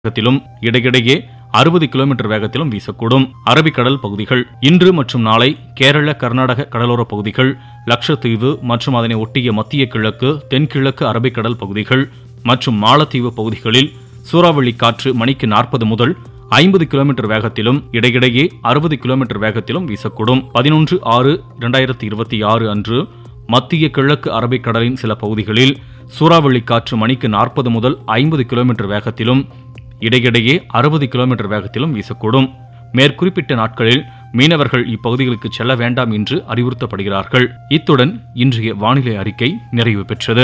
வேகத்திலும் இடையிடையே அறுபது கிலோமீட்டர் வேகத்திலும் வீசக்கூடும் அரபிக்கடல் பகுதிகள் இன்று மற்றும் நாளை கேரள கர்நாடக கடலோர பகுதிகள் லட்சத்தீவு மற்றும் அதனை ஒட்டிய மத்திய கிழக்கு தென்கிழக்கு அரபிக்கடல் பகுதிகள் மற்றும் மாலத்தீவு பகுதிகளில் சூறாவளி காற்று மணிக்கு நாற்பது முதல் ஐம்பது கிலோமீட்டர் வேகத்திலும் இடையிடையே அறுபது கிலோமீட்டர் வேகத்திலும் வீசக்கூடும் பதினொன்று ஆறு இரண்டாயிரத்தி இருபத்தி ஆறு அன்று மத்திய கிழக்கு அரபிக்கடலின் சில பகுதிகளில் சூறாவளி காற்று மணிக்கு நாற்பது முதல் ஐம்பது கிலோமீட்டர் வேகத்திலும் இடையிடையே அறுபது கிலோமீட்டர் வேகத்திலும் வீசக்கூடும் மேற்குறிப்பிட்ட நாட்களில் மீனவர்கள் இப்பகுதிகளுக்கு செல்ல வேண்டாம் என்று அறிவுறுத்தப்படுகிறார்கள் இத்துடன் இன்றைய வானிலை அறிக்கை நிறைவு பெற்றது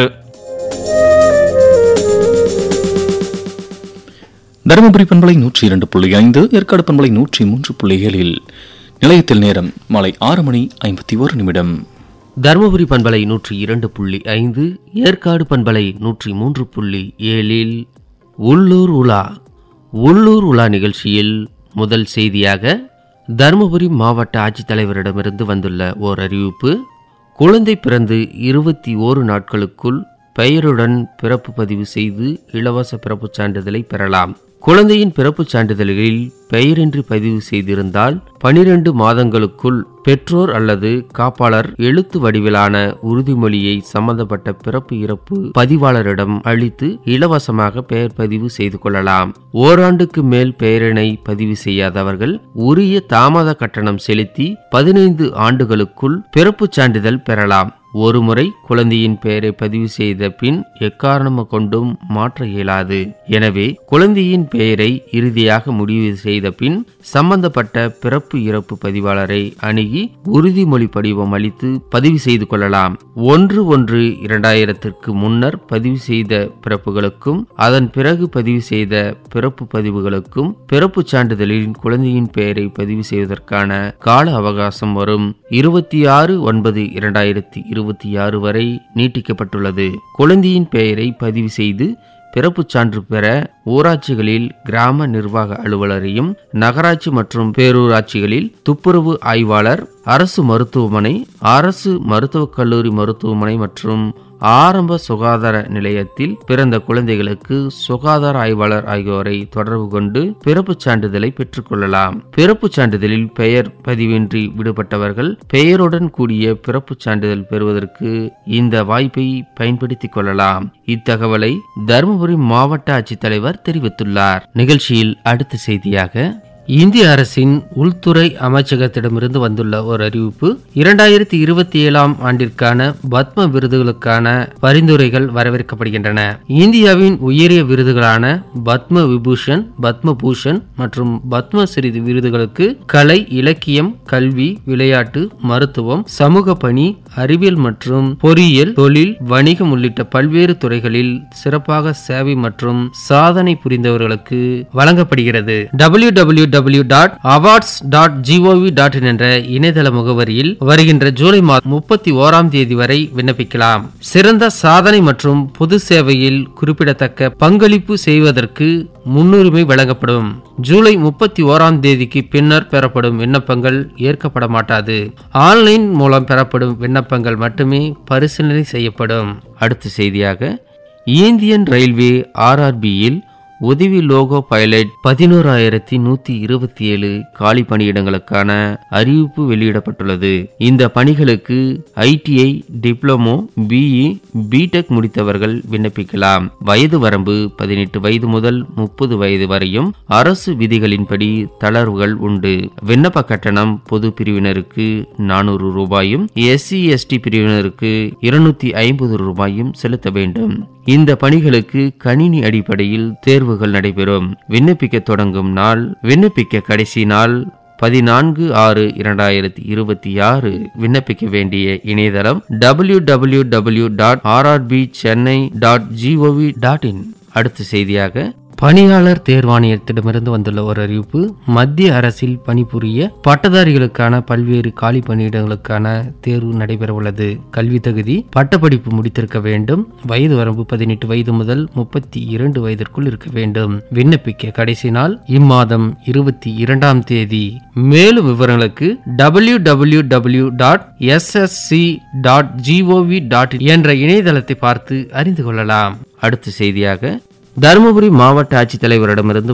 தருமபுரி பண்பலை நூற்றி இரண்டு புள்ளி ஐந்து ஏற்காடு பண்பலை நூற்றி மூன்று புள்ளி ஏழில் நிலையத்தில் நேரம் மாலை ஆறு மணி ஐம்பத்தி ஒரு நிமிடம் தருமபுரி பண்பலை நூற்றி இரண்டு புள்ளி ஐந்து ஏற்காடு பண்பலை நூற்றி மூன்று புள்ளி ஏழில் உள்ளூர் உலா உள்ளூர் உலா நிகழ்ச்சியில் முதல் செய்தியாக தருமபுரி மாவட்ட ஆட்சித்தலைவரிடமிருந்து வந்துள்ள ஓர் அறிவிப்பு குழந்தை பிறந்து இருபத்தி ஓரு நாட்களுக்குள் பெயருடன் பிறப்பு பதிவு செய்து இலவச பிறப்புச் சான்றிதழை பெறலாம் குழந்தையின் பிறப்புச் சான்றிதழ்களில் பெயரின்றி பதிவு செய்திருந்தால் பனிரெண்டு மாதங்களுக்குள் பெற்றோர் அல்லது காப்பாளர் எழுத்து வடிவிலான உறுதிமொழியை சம்பந்தப்பட்ட பிறப்பு இறப்பு பதிவாளரிடம் அளித்து இலவசமாக பெயர் பதிவு செய்து கொள்ளலாம் ஓராண்டுக்கு மேல் பெயரினை பதிவு செய்யாதவர்கள் உரிய தாமத கட்டணம் செலுத்தி பதினைந்து ஆண்டுகளுக்குள் பிறப்புச் சான்றிதழ் பெறலாம் ஒருமுறை குழந்தையின் பெயரை பதிவு செய்த பின் எக்காரணம் கொண்டும் மாற்ற இயலாது எனவே குழந்தையின் பெயரை இறுதியாக முடிவு செய்த பின் சம்பந்தப்பட்ட பிறப்பு இறப்பு பதிவாளரை அணுகி உறுதிமொழி படிவம் அளித்து பதிவு செய்து கொள்ளலாம் ஒன்று ஒன்று இரண்டாயிரத்திற்கு முன்னர் பதிவு செய்த பிறப்புகளுக்கும் அதன் பிறகு பதிவு செய்த பிறப்பு பதிவுகளுக்கும் பிறப்பு சான்றிதழில் குழந்தையின் பெயரை பதிவு செய்வதற்கான கால அவகாசம் வரும் இருபத்தி ஆறு ஒன்பது இரண்டாயிரத்தி இருபத்தி ஆறு வரை நீட்டிக்கப்பட்டுள்ளது குழந்தையின் பெயரை பதிவு செய்து பிறப்புச் சான்று பெற ஊராட்சிகளில் கிராம நிர்வாக அலுவலரையும் நகராட்சி மற்றும் பேரூராட்சிகளில் துப்புரவு ஆய்வாளர் அரசு மருத்துவமனை அரசு மருத்துவக் கல்லூரி மருத்துவமனை மற்றும் ஆரம்ப சுகாதார நிலையத்தில் பிறந்த குழந்தைகளுக்கு சுகாதார ஆய்வாளர் ஆகியோரை தொடர்பு கொண்டு பிறப்புச் சான்றிதழை பெற்றுக்கொள்ளலாம் பிறப்புச் சான்றிதழில் பெயர் பதிவின்றி விடுபட்டவர்கள் பெயருடன் கூடிய பிறப்புச் சான்றிதழ் பெறுவதற்கு இந்த வாய்ப்பை பயன்படுத்திக் கொள்ளலாம் இத்தகவலை தருமபுரி மாவட்ட ஆட்சித்தலைவர் தெரிவித்துள்ளார் நிகழ்ச்சியில் அடுத்த செய்தியாக இந்திய அரசின் உள்துறை அமைச்சகத்திடமிருந்து வந்துள்ள ஒரு அறிவிப்பு இரண்டாயிரத்தி இருபத்தி ஏழாம் ஆண்டிற்கான பத்ம விருதுகளுக்கான பரிந்துரைகள் வரவேற்கப்படுகின்றன இந்தியாவின் உயரிய விருதுகளான பத்ம விபூஷன் பத்ம பூஷன் மற்றும் பத்மஸ்ரீ விருதுகளுக்கு கலை இலக்கியம் கல்வி விளையாட்டு மருத்துவம் சமூக பணி அறிவியல் மற்றும் பொறியியல் தொழில் வணிகம் உள்ளிட்ட பல்வேறு துறைகளில் சிறப்பாக சேவை மற்றும் சாதனை புரிந்தவர்களுக்கு வழங்கப்படுகிறது W W W dot awards dot G O V dot in என்ற இணையதள முகவரியில் வருகின்ற ஜூலை மாதம் முப்பத்தி ஓராம் தேதி வரை விண்ணப்பிக்கலாம் சிறந்த சாதனை மற்றும் பொது சேவையில் குறிப்பிடத்தக்க பங்களிப்பு செய்வதற்கு முன்னுரிமை வழங்கப்படும் ஜூலை முப்பத்தி ஓராம் தேதிக்கு பின்னர் பெறப்படும் விண்ணப்பங்கள் ஏற்கப்பட மாட்டாது ஆன்லைன் மூலம் பெறப்படும் விண்ணப்பங்கள் மட்டுமே பரிசீலனை செய்யப்படும் அடுத்த செய்தியாக இந்தியன் ரயில்வே ஆர்ஆர்பியில் உதவி லோகோ பைலட் பதினோராயிரத்தி நூத்தி இருபத்தி ஏழு காலி பணியிடங்களுக்கான அறிவிப்பு வெளியிடப்பட்டுள்ளது இந்த பணிகளுக்கு ஐடிஐ டிப்ளமோ பிஇ பிடெக் முடித்தவர்கள் விண்ணப்பிக்கலாம் வயது வரம்பு பதினெட்டு வயது முதல் முப்பது வயது வரையும் அரசு விதிகளின்படி தளர்வுகள் உண்டு விண்ணப்ப கட்டணம் பொது பிரிவினருக்கு நானூறு ரூபாயும் எஸ்சி எஸ்டி பிரிவினருக்கு இருநூத்தி ஐம்பது ரூபாயும் செலுத்த வேண்டும் இந்த பணிகளுக்கு கணினி அடிப்படையில் தேர்வுகள் நடைபெறும் விண்ணப்பிக்க தொடங்கும் நாள் விண்ணப்பிக்க கடைசி நாள் பதினான்கு ஆறு இரண்டாயிரத்தி இருபத்தி ஆறு விண்ணப்பிக்க வேண்டிய இணையதளம் W W W dot RRB Chennai dot G O V dot in அடுத்த செய்தியாக பணியாளர் தேர்வாணையத்திடமிருந்து வந்துள்ள ஒரு அறிவிப்பு மத்திய அரசில் பணிபுரிய பட்டதாரிகளுக்கான பல்வேறு காலி பணியிடங்களுக்கான தேர்வு நடைபெற உள்ளது கல்வி தகுதி பட்டப்படிப்பு முடித்திருக்க வேண்டும் வயது வரம்பு பதினெட்டு வயது முதல் முப்பத்தி இரண்டு வயதிற்குள் இருக்க வேண்டும் விண்ணப்பிக்க கடைசி நாள் இம்மாதம் இருபத்தி இரண்டாம் தேதி மேலும் விவரங்களுக்கு W W W dot SSC dot G O V dot என்ற இணையதளத்தை பார்த்து அறிந்து கொள்ளலாம் அடுத்த செய்தியாக தருமபுரி மாவட்ட ஆட்சித்தலைவரிடமிருந்து